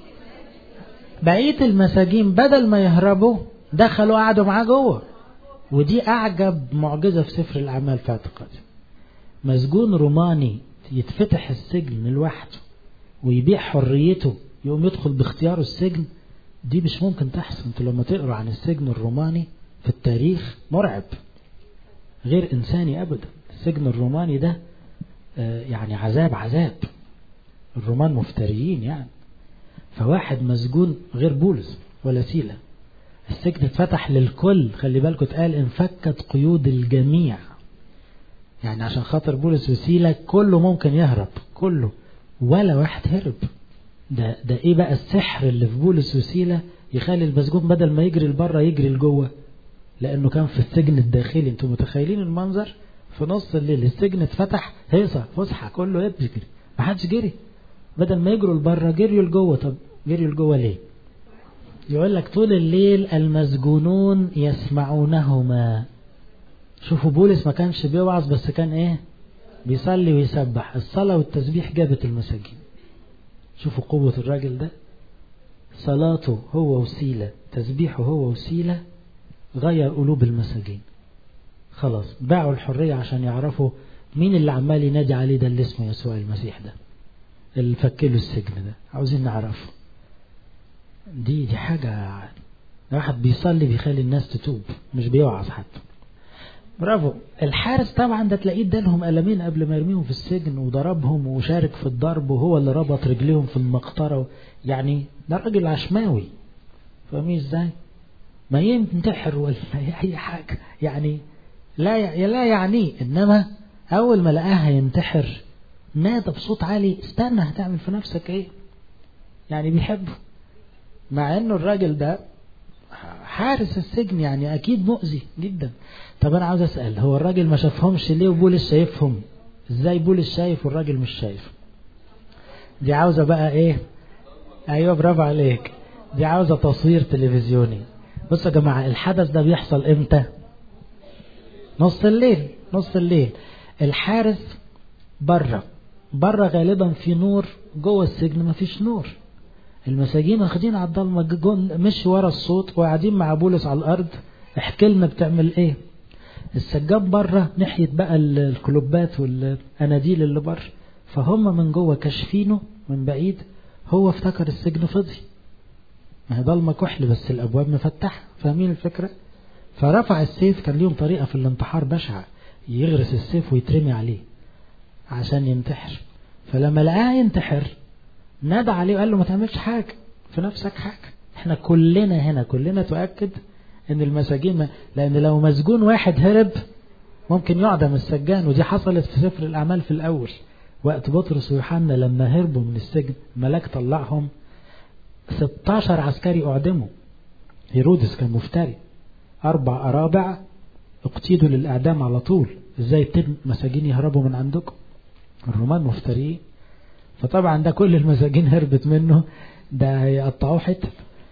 بقيه المساجين بدل ما يهربوا دخلوا قعدوا معاه جوه ودي اعجب معجزه في سفر الاعمال في اعتقادي مسجون روماني يتفتح السجن لوحده ويبيع حريته يقوم يدخل باختياره السجن دي مش ممكن تحصل انتوا لما تقروا عن السجن الروماني في التاريخ مرعب غير انساني ابدا السجن الروماني ده يعني عذاب عذاب الرومان مفتريين يعني فواحد مسجون غير بولس ولا سيلة السجن اتفتح للكل خلي بالكم اتقال انفكت قيود الجميع يعني عشان خاطر بولس وسيلة كله ممكن يهرب كله ولا واحد هرب ده ده ايه بقى السحر اللي في بولس وسيلة يخلي المسجون بدل ما يجري لبره يجري لجوه لانه كان في السجن الداخلي انتوا متخيلين المنظر في نص الليل السجن اتفتح هيصة فسحة كله يجري ما حدش جري بدل ما يجروا لبره جريوا لجوه طب جريوا لجوه ليه يقول لك طول الليل المسجونون يسمعونهما شوفوا بولس ما كانش بيوعظ بس كان ايه بيصلي ويسبح الصلاة والتسبيح جابت المساجين شوفوا قوة الراجل ده صلاته هو وسيلة تسبيحه هو وسيلة غير قلوب المساجين خلاص باعوا الحرية عشان يعرفوا مين اللي عمال ينادي عليه ده اللي اسمه يسوع المسيح ده اللي فكله السجن ده عاوزين نعرفه دي دي حاجة واحد بيصلي بيخلي الناس تتوب مش بيوعظ حتى برافو الحارس طبعا ده تلاقيه ادالهم قلمين قبل ما يرميهم في السجن وضربهم وشارك في الضرب وهو اللي ربط رجليهم في المقطرة يعني ده راجل عشماوي فاهمين ازاي؟ ما ينتحر ولا اي حاجة يعني لا لا يعنيه انما اول ما لقاها ينتحر نادى بصوت عالي استنى هتعمل في نفسك ايه؟ يعني بيحبه مع انه الراجل ده حارس السجن يعني اكيد مؤذي جدا طب انا عاوز اسال هو الراجل ما شافهمش ليه وبولس شايفهم ازاي بولس شايف والراجل مش شايف دي عاوزه بقى ايه ايوه برافو عليك دي عاوزه تصوير تلفزيوني بصوا يا جماعه الحدث ده بيحصل امتى نص الليل نص الليل الحارس بره بره غالبا في نور جوه السجن ما فيش نور المساجين واخدين على الضلمه مش ورا الصوت وقاعدين مع بولس على الارض احكي لنا بتعمل ايه السجاد بره ناحيه بقى الكلوبات والاناديل اللي بره فهم من جوه كاشفينه من بعيد هو افتكر السجن فضي ما هي ضلمه كحل بس الابواب مفتحه فاهمين الفكره فرفع السيف كان ليهم طريقه في الانتحار بشعه يغرس السيف ويترمي عليه عشان ينتحر فلما لقاه ينتحر نادى عليه وقال له ما تعملش حاجه في نفسك حاجه احنا كلنا هنا كلنا تؤكد ان المساجين ما لان لو مسجون واحد هرب ممكن يعدم السجان ودي حصلت في سفر الاعمال في الاول وقت بطرس ويوحنا لما هربوا من السجن ملاك طلعهم 16 عسكري اعدموا هيرودس كان مفتري اربع ارابع اقتيدوا للاعدام على طول ازاي تم مساجين يهربوا من عندكم الرومان مفتريين فطبعا ده كل المساجين هربت منه ده هيقطعوه حته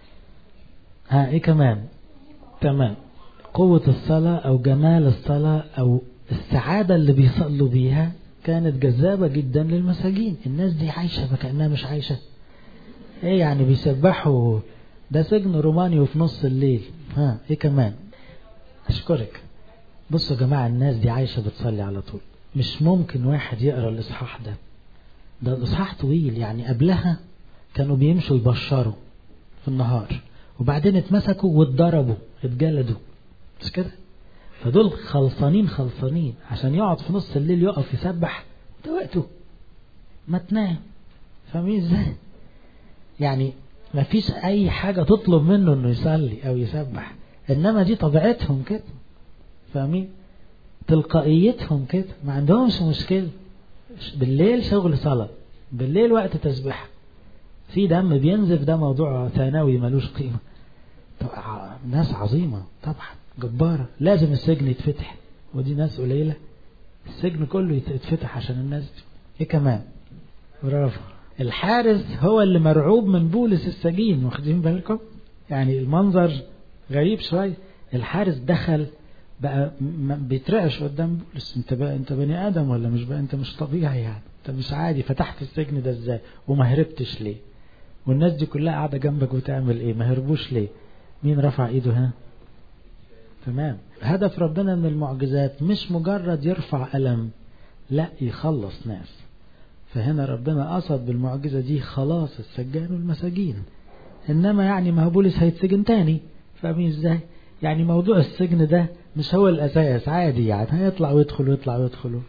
ها ايه كمان تمام قوة الصلاة أو جمال الصلاة أو السعادة اللي بيصلوا بيها كانت جذابة جدا للمساجين الناس دي عايشة كأنها مش عايشة ايه يعني بيسبحوا ده سجن روماني وفي نص الليل ها ايه كمان اشكرك بصوا يا جماعة الناس دي عايشة بتصلي على طول مش ممكن واحد يقرأ الإصحاح ده ده الإصحاح طويل يعني قبلها كانوا بيمشوا يبشروا في النهار وبعدين اتمسكوا واتضربوا اتجلدوا مش كده فدول خلصانين خلصانين عشان يقعد في نص الليل يقف يسبح ده وقته ما تنام فاهمين ازاي يعني ما فيش اي حاجة تطلب منه انه يصلي او يسبح انما دي طبيعتهم كده فاهمين تلقائيتهم كده ما عندهمش مشكلة بالليل شغل صلاة بالليل وقت تسبيح في دم بينزف ده موضوع ثانوي ملوش قيمة طبعا ناس عظيمة طبعا جبارة لازم السجن يتفتح ودي ناس قليلة السجن كله يتفتح عشان الناس دي ايه كمان برافو الحارس هو اللي مرعوب من بولس السجين واخدين بالكم يعني المنظر غريب شوية الحارس دخل بقى بيترعش قدام بولس انت بقى انت بني ادم ولا مش بقى انت مش طبيعي يعني انت مش عادي فتحت السجن ده ازاي وما هربتش ليه والناس دي كلها قاعده جنبك وتعمل ايه ما هربوش ليه مين رفع ايده هنا تمام هدف ربنا من المعجزات مش مجرد يرفع ألم لا يخلص ناس فهنا ربنا قصد بالمعجزة دي خلاص السجان والمساجين إنما يعني ما هو بولس هيتسجن تاني فاهمين إزاي يعني موضوع السجن ده مش هو الأساس عادي يعني هيطلع ويدخل ويطلع ويدخل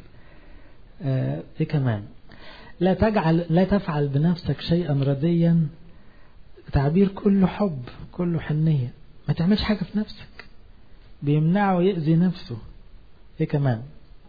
آه إيه كمان لا تجعل لا تفعل بنفسك شيئا رديا تعبير كله حب كله حنية ما تعملش حاجة في نفسك بيمنعه يأذي نفسه ايه كمان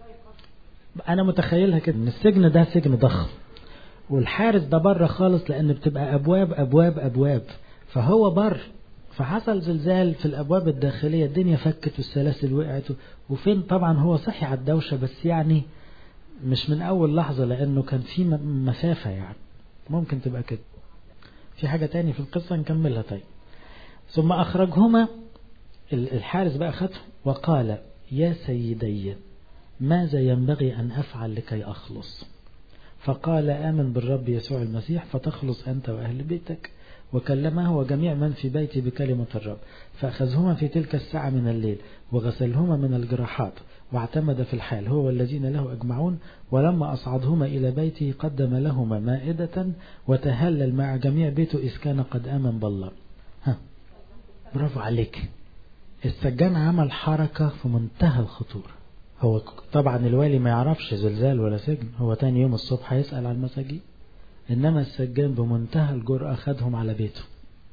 انا متخيلها كده ان السجن ده سجن ضخم والحارس ده بره خالص لان بتبقى ابواب ابواب ابواب فهو بر فحصل زلزال في الابواب الداخليه الدنيا فكت والسلاسل وقعت وفين طبعا هو صحي على الدوشه بس يعني مش من اول لحظه لانه كان في مسافه يعني ممكن تبقى كده في حاجه تاني في القصه نكملها طيب ثم اخرجهما الحارس بقى خدهم وقال يا سيدي ماذا ينبغي أن أفعل لكي أخلص فقال آمن بالرب يسوع المسيح فتخلص أنت وأهل بيتك وكلمه وجميع من في بيتي بكلمة الرب فأخذهما في تلك الساعة من الليل وغسلهما من الجراحات واعتمد في الحال هو والذين له أجمعون ولما أصعدهما إلى بيته قدم لهما مائدة وتهلل مع جميع بيته إذ كان قد آمن بالله ها برافو عليك السجان عمل حركة في منتهى الخطورة هو طبعا الوالي ما يعرفش زلزال ولا سجن هو تاني يوم الصبح هيسأل على المساجين إنما السجان بمنتهى الجرأة خدهم على بيته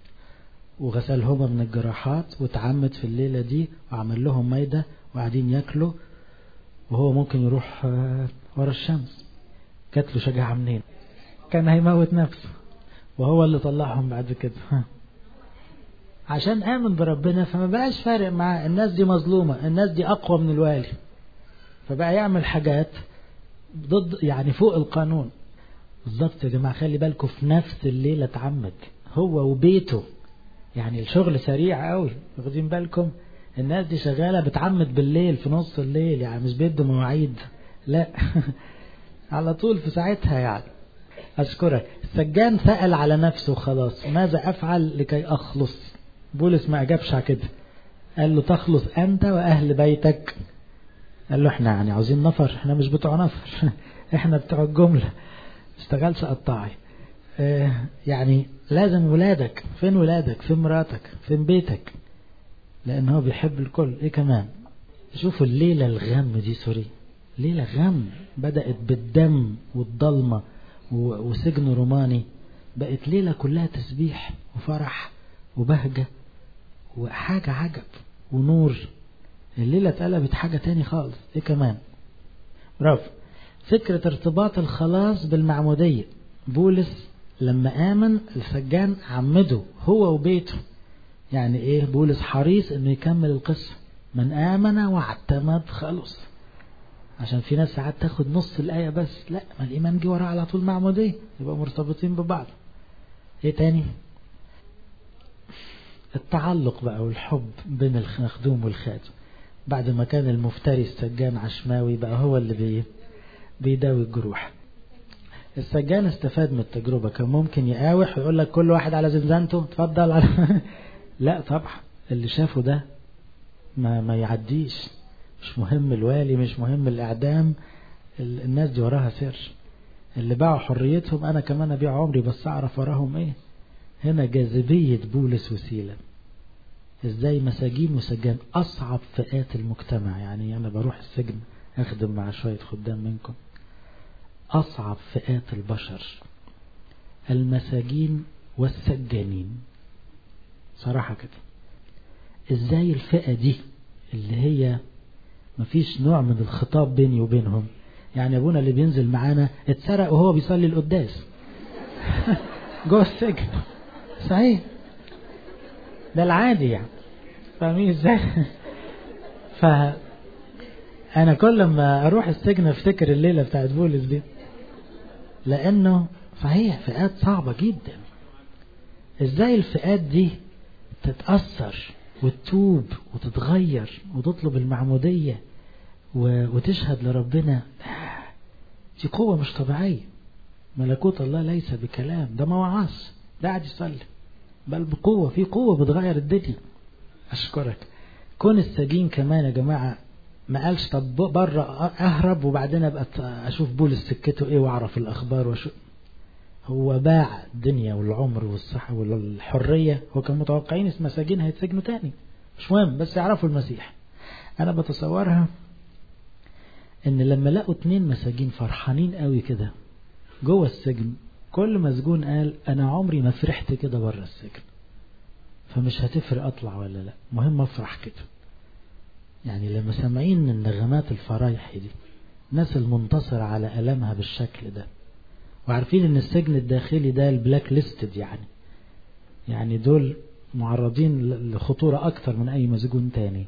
وغسلهما من الجراحات وتعمد في الليلة دي وعمل لهم ميدة وقاعدين ياكلوا وهو ممكن يروح ورا الشمس جات له شجاعة منين كان هيموت نفسه وهو اللي طلعهم بعد كده عشان آمن بربنا فما بقاش فارق معاه الناس دي مظلومة الناس دي أقوى من الوالي فبقى يعمل حاجات ضد يعني فوق القانون بالظبط يا جماعة خلي بالكم في نفس الليلة اتعمد هو وبيته يعني الشغل سريع قوي واخدين بالكم الناس دي شغالة بتعمد بالليل في نص الليل يعني مش بيدوا مواعيد لا على طول في ساعتها يعني أشكرك السجان سأل على نفسه خلاص ماذا أفعل لكي أخلص بولس ما أجابش على كده قال له تخلص أنت وأهل بيتك قال له احنا يعني عاوزين نفر احنا مش بتوع نفر احنا بتوع الجملة اشتغلش قطاعي اه يعني لازم ولادك فين ولادك فين مراتك فين بيتك لان هو بيحب الكل ايه كمان شوفوا الليلة الغم دي سوري ليلة غم بدأت بالدم والضلمة وسجن روماني بقت ليلة كلها تسبيح وفرح وبهجة وحاجة عجب ونور الليلة اتقلبت حاجة تاني خالص ايه كمان برافو فكرة ارتباط الخلاص بالمعمودية بولس لما آمن السجان عمده هو وبيته يعني ايه بولس حريص انه يكمل القصة من آمن واعتمد خلص عشان في ناس ساعات تاخد نص الآية بس لا ما الإيمان جه وراه على طول معمودية يبقى مرتبطين ببعض ايه تاني التعلق بقى والحب بين المخدوم والخادم بعد ما كان المفتري السجان عشماوي بقى هو اللي بي بيداوي الجروح السجان استفاد من التجربة كان ممكن يقاوح ويقول لك كل واحد على زنزانته اتفضل على لا طبعا اللي شافه ده ما ما يعديش مش مهم الوالي مش مهم الإعدام الناس دي وراها سر اللي باعوا حريتهم أنا كمان أبيع عمري بس أعرف وراهم إيه هنا جاذبية بولس وسيلة ازاي مساجين وسجان اصعب فئات المجتمع يعني انا بروح السجن اخدم مع شوية خدام منكم اصعب فئات البشر المساجين والسجانين صراحة كده ازاي الفئة دي اللي هي مفيش نوع من الخطاب بيني وبينهم يعني ابونا اللي بينزل معانا اتسرق وهو بيصلي القداس جوه السجن صحيح ده العادي يعني فاهمين ازاي ف انا كل ما اروح السجن افتكر الليله بتاعت بولس دي لأنه صحيح فئات صعبة جدا ازاي الفئات دي تتأثر وتتوب وتتغير وتطلب المعمودية وتشهد لربنا دي قوة مش طبيعية ملكوت الله ليس بكلام ده ما وعاص ده قاعد يصلي بل بقوة في قوة بتغير الدنيا أشكرك كون السجين كمان يا جماعة ما قالش طب بره أهرب وبعدين أبقى أشوف بولس سكته إيه وأعرف الأخبار وشو هو باع الدنيا والعمر والصحة والحرية هو كان متوقعين مساجين هيتسجنوا تاني مش مهم بس يعرفوا المسيح أنا بتصورها إن لما لقوا اتنين مساجين فرحانين قوي كده جوه السجن كل مسجون قال أنا عمري ما فرحت كده بره السجن فمش هتفرق أطلع ولا لا مهم أفرح كده يعني لما سامعين النغمات الفرايح دي الناس المنتصرة على ألمها بالشكل ده وعارفين ان السجن الداخلي ده البلاك ليستد يعني يعني دول معرضين لخطورة أكتر من أي مسجون تاني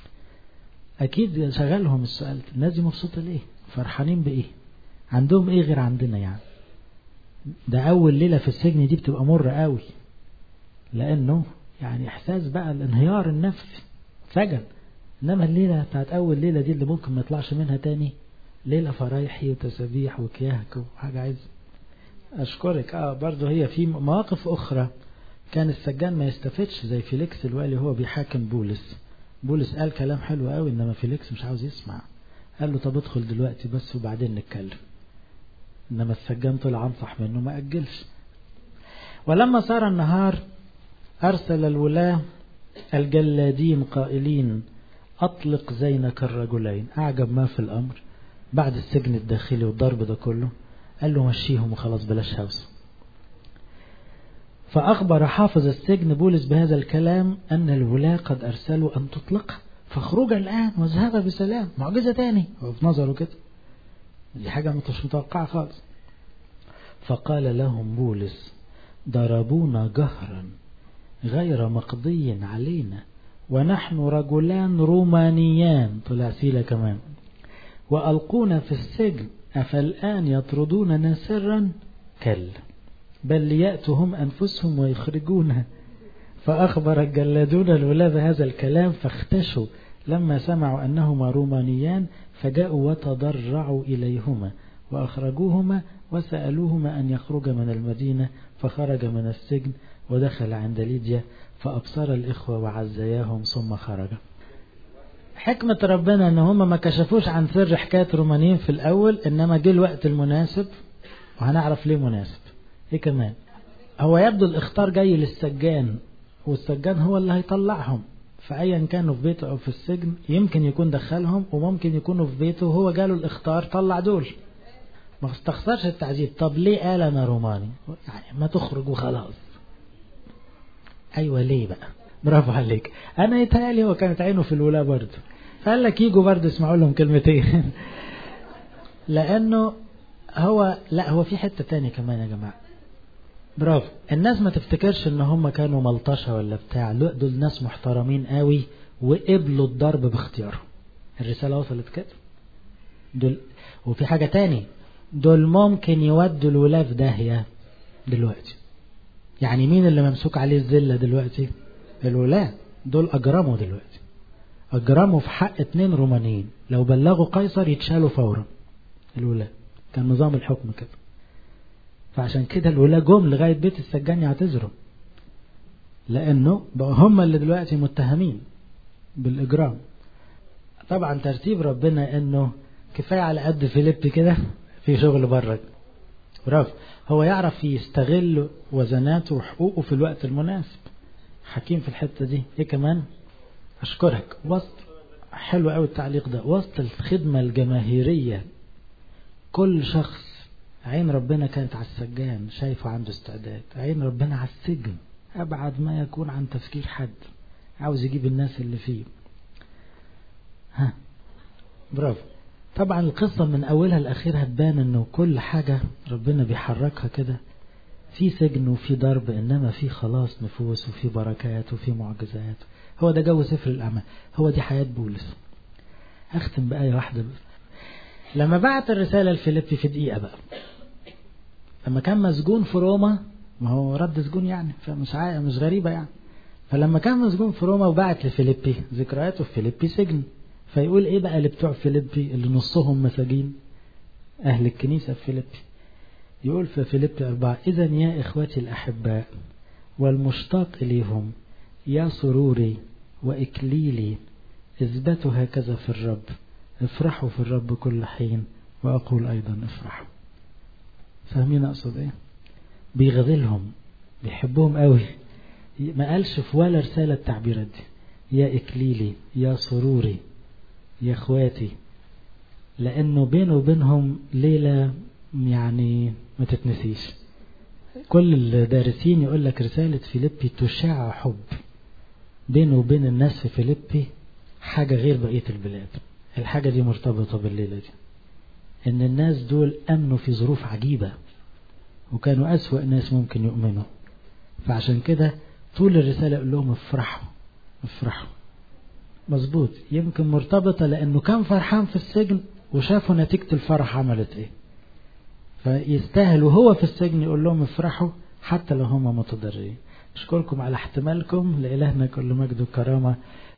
أكيد شغلهم السؤال الناس دي مبسوطة ليه فرحانين بإيه عندهم إيه غير عندنا يعني ده أول ليلة في السجن دي بتبقى مرة قوي لأنه يعني إحساس بقى الانهيار النفسي سجن إنما الليلة بتاعت أول ليلة دي اللي ممكن ما يطلعش منها تاني ليلة فرايحي وتسابيح وكياهك وحاجة عايز أشكرك آه برضه هي في مواقف أخرى كان السجان ما يستفدش زي فيليكس الوالي هو بيحاكم بولس بولس قال كلام حلو قوي إنما فيليكس مش عاوز يسمع قال له طب ادخل دلوقتي بس وبعدين نتكلم إنما السجان طلع أنصح منه ما أجلش ولما صار النهار أرسل الولاة الجلادين قائلين أطلق زينك الرجلين أعجب ما في الأمر بعد السجن الداخلي والضرب ده كله قال له مشيهم وخلاص بلاش هوس فأخبر حافظ السجن بولس بهذا الكلام أن الولاة قد أرسلوا أن تطلق فاخرج الآن واذهب بسلام معجزة تاني هو في نظره كده دي حاجة مش متوقعة خالص فقال لهم بولس ضربونا جهرا غير مقضي علينا ونحن رجلان رومانيان طلع سيلة كمان وألقونا في السجن أفالآن يطردوننا سرا كلا بل ليأتوا هم أنفسهم ويخرجونها فأخبر الجلادون الولاة بهذا الكلام فاختشوا لما سمعوا أنهما رومانيان فجاءوا وتضرعوا إليهما وأخرجوهما وسألوهما أن يخرج من المدينة فخرج من السجن ودخل عند ليديا فأبصر الإخوة وعزياهم ثم خرج حكمة ربنا ان هم ما كشفوش عن سر حكاية رومانيين في الاول انما جه الوقت المناسب وهنعرف ليه مناسب ايه كمان هو يبدو الاختار جاي للسجان والسجان هو اللي هيطلعهم فايا كانوا في بيته او في السجن يمكن يكون دخلهم وممكن يكونوا في بيته وهو جاله الاختار طلع دول ما استخسرش التعذيب طب ليه قال انا روماني يعني ما تخرج وخلاص ايوه ليه بقى برافو عليك انا يتهيألي هو كانت عينه في الولاة برضه فقال لك يجوا برضه يسمعوا لهم كلمتين لانه هو لا هو في حته تانية كمان يا جماعه برافو الناس ما تفتكرش ان هم كانوا ملطشه ولا بتاع لا دول ناس محترمين قوي وقبلوا الضرب باختيارهم الرساله وصلت كده دول وفي حاجه تاني دول ممكن يودوا الولاة في داهيه دلوقتي يعني مين اللي ممسوك عليه الذله دلوقتي الولاة دول أجرموا دلوقتي أجرموا في حق اتنين رومانيين لو بلغوا قيصر يتشالوا فورا الولاة كان نظام الحكم كده فعشان كده الولاة جم لغاية بيت السجان يعتذروا لأنه بقوا هم اللي دلوقتي متهمين بالإجرام طبعا ترتيب ربنا أنه كفاية على قد فيليب كده في شغل بره برافو هو يعرف يستغل وزناته وحقوقه في الوقت المناسب حكيم في الحتة دي ايه كمان اشكرك وسط حلو قوي التعليق ده وسط الخدمة الجماهيرية كل شخص عين ربنا كانت على السجان شايفه عنده استعداد عين ربنا على السجن ابعد ما يكون عن تفكير حد عاوز يجيب الناس اللي فيه ها برافو طبعا القصة من أولها لآخرها تبان إنه كل حاجة ربنا بيحركها كده في سجن وفي ضرب إنما في خلاص نفوس وفي بركات وفي معجزات هو ده جو سفر الأعمال هو دي حياة بولس أختم بآية واحدة بقى. لما بعت الرسالة لفيليبي في دقيقة بقى لما كان مسجون في روما ما هو رد سجون يعني فمش عا... مش غريبة يعني فلما كان مسجون في روما وبعت لفيليبي ذكرياته في فيليبي سجن فيقول ايه بقى اللي بتوع فيليبي اللي نصهم مساجين اهل الكنيسة في فيليبي يقول في فيليبي أربعة إذا يا إخوتي الأحباء والمشتاق إليهم يا سروري وإكليلي اثبتوا هكذا في الرب افرحوا في الرب كل حين وأقول أيضا افرحوا فاهمين أقصد إيه بيغذلهم بيحبهم قوي ما قالش في ولا رسالة التعبيرات دي يا إكليلي يا سروري يا إخواتي لأنه بينه وبينهم ليلة يعني ما تتنسيش كل الدارسين يقول لك رسالة فيليبي تشاع حب بينه وبين الناس في فيليبي حاجة غير بقية البلاد الحاجة دي مرتبطة بالليلة دي ان الناس دول امنوا في ظروف عجيبة وكانوا اسوأ ناس ممكن يؤمنوا فعشان كده طول الرسالة يقول لهم افرحوا افرحوا مظبوط يمكن مرتبطة لانه كان فرحان في السجن وشافوا نتيجة الفرح عملت ايه فيستاهل وهو في السجن يقول لهم افرحوا حتى لو هم متضررين اشكركم على احتمالكم لإلهنا كل مجد وكرامة